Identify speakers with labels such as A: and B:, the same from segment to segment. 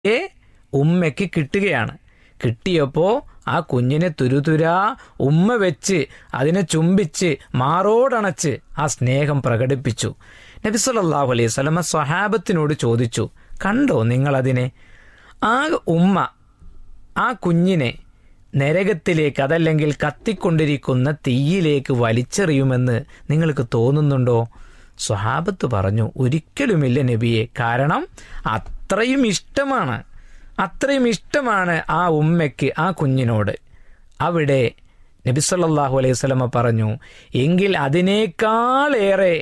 A: ഏ ഉമ്മയ്ക്ക് കിട്ടുകയാണ് കിട്ടിയപ്പോൾ ആ കുഞ്ഞിനെ തുരുതുരാ ഉമ്മ വെച്ച് അതിനെ ചുംബിച്ച് മാറോടണച്ച് ആ സ്നേഹം പ്രകടിപ്പിച്ചു നബി സല്ലല്ലാഹു അലൈഹി സ്വലമ സ്വഹാബത്തിനോട് ചോദിച്ചു കണ്ടോ നിങ്ങളതിനെ ആ ഉമ്മ ആ കുഞ്ഞിനെ നരകത്തിലേക്ക് അതല്ലെങ്കിൽ കത്തിക്കൊണ്ടിരിക്കുന്ന തീയിലേക്ക് വലിച്ചെറിയുമെന്ന് നിങ്ങൾക്ക് തോന്നുന്നുണ്ടോ സ്വഹാബത്ത് പറഞ്ഞു ഒരിക്കലുമില്ല നബിയെ കാരണം അത്രയും ഇഷ്ടമാണ് അത്രയും ഇഷ്ടമാണ് ആ ഉമ്മയ്ക്ക് ആ കുഞ്ഞിനോട് അവിടെ നബി സല്ലല്ലാഹു അലൈഹി വസല്ലമ പറഞ്ഞു എങ്കിൽ അതിനേക്കാളേറെ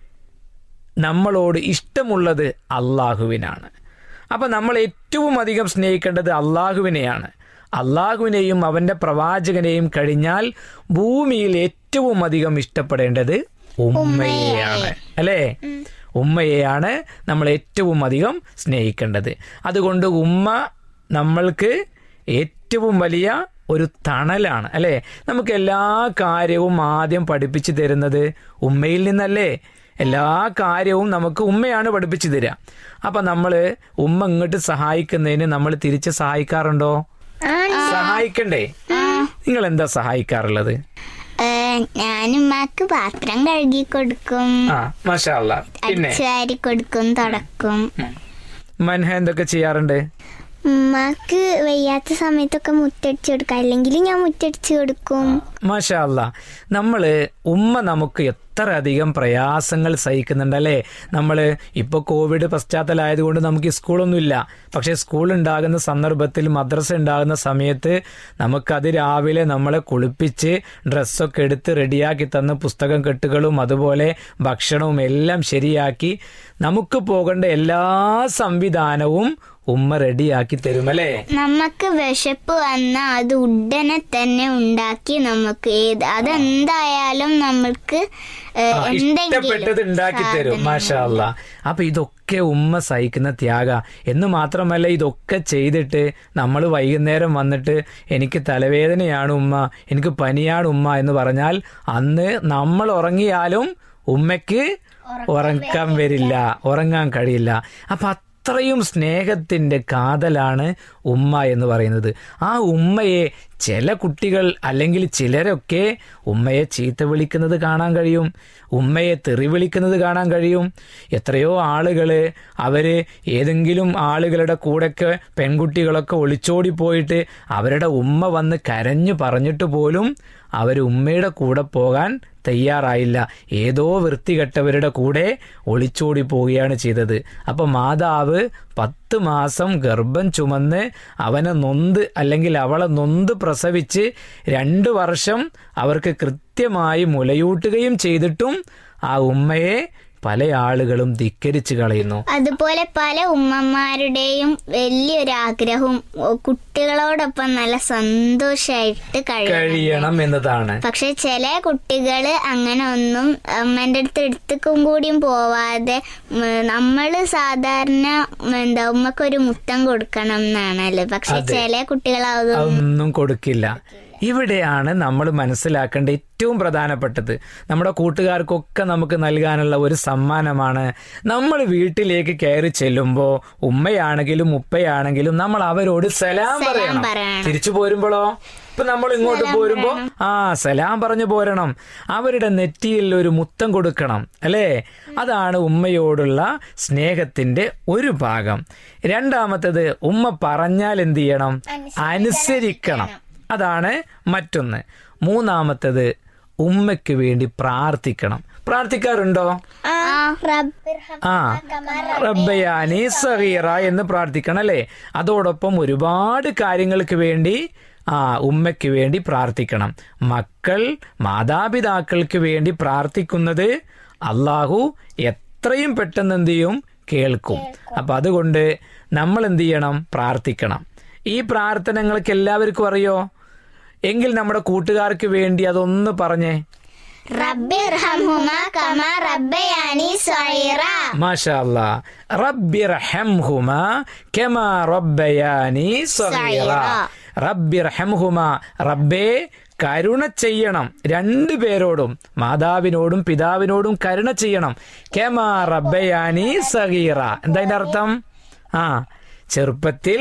A: നമ്മളോട് ഇഷ്ടമുള്ളത് അള്ളാഹുവിനാണ് അപ്പം നമ്മൾ ഏറ്റവും അധികം സ്നേഹിക്കേണ്ടത് അള്ളാഹുവിനെയാണ് അള്ളാഹുവിനെയും അവന്റെ പ്രവാചകനെയും കഴിഞ്ഞാൽ ഭൂമിയിൽ ഏറ്റവും അധികം ഇഷ്ടപ്പെടേണ്ടത് ഉമ്മയെയാണ് അല്ലേ ഉമ്മയെയാണ് നമ്മൾ ഏറ്റവും അധികം സ്നേഹിക്കേണ്ടത് അതുകൊണ്ട് ഉമ്മ നമ്മൾക്ക് ഏറ്റവും വലിയ ഒരു തണലാണ് അല്ലേ നമുക്ക് എല്ലാ കാര്യവും ആദ്യം പഠിപ്പിച്ചു തരുന്നത് ഉമ്മയിൽ നിന്നല്ലേ എല്ലാ കാര്യവും നമുക്ക് ഉമ്മയാണ് പഠിപ്പിച്ചു തരിക അപ്പൊ നമ്മള് ഉമ്മ ഇങ്ങോട്ട് സഹായിക്കുന്നതിന് നമ്മൾ തിരിച്ച് സഹായിക്കാറുണ്ടോ സഹായിക്കണ്ടേ നിങ്ങൾ എന്താ സഹായിക്കാറുള്ളത്
B: ഞാനുമ്മക്ക് പാത്രം കഴുകി കൊടുക്കും
A: ആ മാഷാ അല്ലാ. പിന്നെ
B: അടിച്ചു വാരി കൊടുക്കും തുടക്കും
A: മൻഹ എന്തൊക്കെ ചെയ്യാറുണ്ട്
B: ഉമ്മക്ക് വയ്യാത്ത സമയത്തൊക്കെ മുറ്റടിച്ചു കൊടുക്കും അല്ലെങ്കിൽ ഞാൻ മുറ്റടിച്ചു കൊടുക്കും
A: മാഷാ അല്ലാ നമ്മള് ഉമ്മ നമുക്ക് എത്ര അധികം പ്രയാസങ്ങൾ സഹിക്കുന്നുണ്ട് അല്ലേ നമ്മള് ഇപ്പൊ കോവിഡ് പശ്ചാത്തലമായതുകൊണ്ട് നമുക്ക് ഈ സ്കൂളൊന്നുമില്ല പക്ഷെ സ്കൂൾ ഉണ്ടാകുന്ന സന്ദർഭത്തിൽ മദ്രസ ഉണ്ടാകുന്ന സമയത്ത് നമുക്കത് രാവിലെ നമ്മളെ കുളിപ്പിച്ച് ഡ്രസ്സൊക്കെ എടുത്ത് റെഡിയാക്കി തന്ന് പുസ്തകം കെട്ടുകളും അതുപോലെ ഭക്ഷണവും എല്ലാം ശരിയാക്കി നമുക്ക് പോകേണ്ട എല്ലാ സംവിധാനവും ഉമ്മ റെഡിയാക്കി തരുമല്ലേ
B: നമുക്ക് വിശപ്പ് വന്നാൽ അത് ഉടനെ തന്നെ ഉണ്ടാക്കി നമുക്ക് ഏത് അതെന്തായാലും നമ്മൾക്ക് ഏ,
A: ആ, ഇഷ്ടപ്പെട്ടത് ഉണ്ടാക്കി തരും മാഷാ അല്ലാ അപ്പൊ ഇതൊക്കെ ഉമ്മ സഹിക്കുന്ന ത്യാഗ എന്ന് മാത്രമല്ല ഇതൊക്കെ ചെയ്തിട്ട് നമ്മൾ വൈകുന്നേരം വന്നിട്ട് എനിക്ക് തലവേദനയാണ് ഉമ്മ എനിക്ക് പനിയാണ് ഉമ്മ എന്ന് പറഞ്ഞാൽ അന്ന് നമ്മൾ ഉറങ്ങിയാലും ഉമ്മയ്ക്ക് ഉറക്കാൻ വരില്ല ഉറങ്ങാൻ കഴിയില്ല അപ്പൊ അത്രയും സ്നേഹത്തിന്റെ കാതലാണ് ഉമ്മ എന്ന് പറയുന്നത് ആ ഉമ്മയെ ചില കുട്ടികൾ അല്ലെങ്കിൽ ചിലരൊക്കെ ഉമ്മയെ ചീത്ത വിളിക്കുന്നത് കാണാൻ കഴിയും ഉമ്മയെ തെറി വിളിക്കുന്നത് കാണാൻ കഴിയും എത്രയോ ആളുകള് അവര് ഏതെങ്കിലും ആളുകളുടെ കൂടെയൊക്കെ പെൺകുട്ടികളൊക്കെ ഒളിച്ചോടി പോയിട്ട് അവരുടെ ഉമ്മ വന്ന് കരഞ്ഞു പറഞ്ഞിട്ട് പോലും അവർ ഉമ്മയുടെ കൂടെ പോകാൻ തയ്യാറായില്ല ഏതോ വൃത്തികെട്ടവരുടെ കൂടെ ഒളിച്ചോടി പോവുകയാണ് ചെയ്തത് അപ്പൊ മാതാവ് പത്ത് മാസം ഗർഭം ചുമന്ന് അവനെ നൊന്ത് അല്ലെങ്കിൽ അവളെ നൊന്ത് പ്രസവിച്ച് രണ്ടു വർഷം അവർക്ക് കൃത്യമായി മുലയൂട്ടുകയും ചെയ്തിട്ടും ആ ഉമ്മയെ പല ആളുകളും ധിക്കരിച്ചു കളയുന്നു
B: അതുപോലെ പല ഉമ്മമാരുടെയും വലിയൊരു ആഗ്രഹവും ഓ, കുട്ടികളോടൊപ്പം നല്ല സന്തോഷമായിട്ട് കഴിയും
A: കഴിയണം എന്നതാണ്
B: പക്ഷെ ചില കുട്ടികള് അങ്ങനെ ഒന്നും അമ്മേന്റെ അടുത്ത് എടുത്തുക്കും കൂടിയും പോവാതെ ഉം, നമ്മള് സാധാരണ ഉം, എന്താ ഉമ്മക്കൊരു മുത്തം കൊടുക്കണം എന്നാണല്ലോ പക്ഷെ ചില കുട്ടികൾ അത്
A: അതൊന്നും കൊടുക്കില്ല ഇവിടെയാണ് നമ്മൾ മനസ്സിലാക്കേണ്ട ഏറ്റവും പ്രധാനപ്പെട്ടത് നമ്മുടെ കൂട്ടുകാർക്കൊക്കെ നമുക്ക് നൽകാനുള്ള ഒരു സമ്മാനമാണ് നമ്മൾ വീട്ടിലേക്ക് കയറി ചെല്ലുമ്പോൾ ഉമ്മയാണെങ്കിലും ഉപ്പയാണെങ്കിലും നമ്മൾ അവരോട് സലാം പറയണം
B: പറയണം.
A: തിരിച്ചു പോരുമ്പോഴോ ഇപ്പൊ നമ്മൾ ഇങ്ങോട്ട് പോരുമ്പോ ആ സലാം പറഞ്ഞു പോരണം അവരുടെ നെറ്റിയിൽ ഒരു മുത്തം കൊടുക്കണം അല്ലേ അതാണ് ഉമ്മയോടുള്ള സ്നേഹത്തിന്റെ ഒരു ഭാഗം രണ്ടാമത്തത് ഉമ്മ പറഞ്ഞാൽ എന്ത് ചെയ്യണം അനുസരിക്കണം അതാണ് മറ്റൊന്ന് മൂന്നാമത്തത് ഉമ്മയ്ക്ക് വേണ്ടി പ്രാർത്ഥിക്കണം പ്രാർത്ഥിക്കാറുണ്ടോ ആ റബ്ബയാനി സഹീറ എന്ന് പ്രാർത്ഥിക്കണം അല്ലേ അതോടൊപ്പം ഒരുപാട് കാര്യങ്ങൾക്ക് വേണ്ടി ആ ഉമ്മയ്ക്ക് വേണ്ടി പ്രാർത്ഥിക്കണം മക്കൾ മാതാപിതാക്കൾക്ക് വേണ്ടി പ്രാർത്ഥിക്കുന്നത് അള്ളാഹു എത്രയും പെട്ടെന്ന് എന്ത് ചെയ്യും കേൾക്കും അപ്പൊ അതുകൊണ്ട് നമ്മൾ എന്ത് ചെയ്യണം പ്രാർത്ഥിക്കണം ഈ പ്രാർത്ഥനകൾക്ക് എല്ലാവർക്കും അറിയോ എങ്കിൽ നമ്മുടെ കൂട്ടുകാർക്ക് വേണ്ടി അതൊന്ന് പറഞ്ഞേ
B: റബ്ബി ഇർഹംഹുമാ കമാ റബ്ബയാനി സ്വൈറ
A: മാഷാ അല്ലാ റബ്ബി റഹംഹുമ കമാ റബ്ബയാനി സഗീറ റബ്ബി റഹംഹുമ റബ്ബേ കരുണ ചെയ്യണം രണ്ടു പേരോടും മാതാവിനോടും പിതാവിനോടും കരുണ ചെയ്യണം കെമാ റബ്ബയാനി സഗീറ എന്താ അതിന്റെ അർത്ഥം ആ ചെറുപ്പത്തിൽ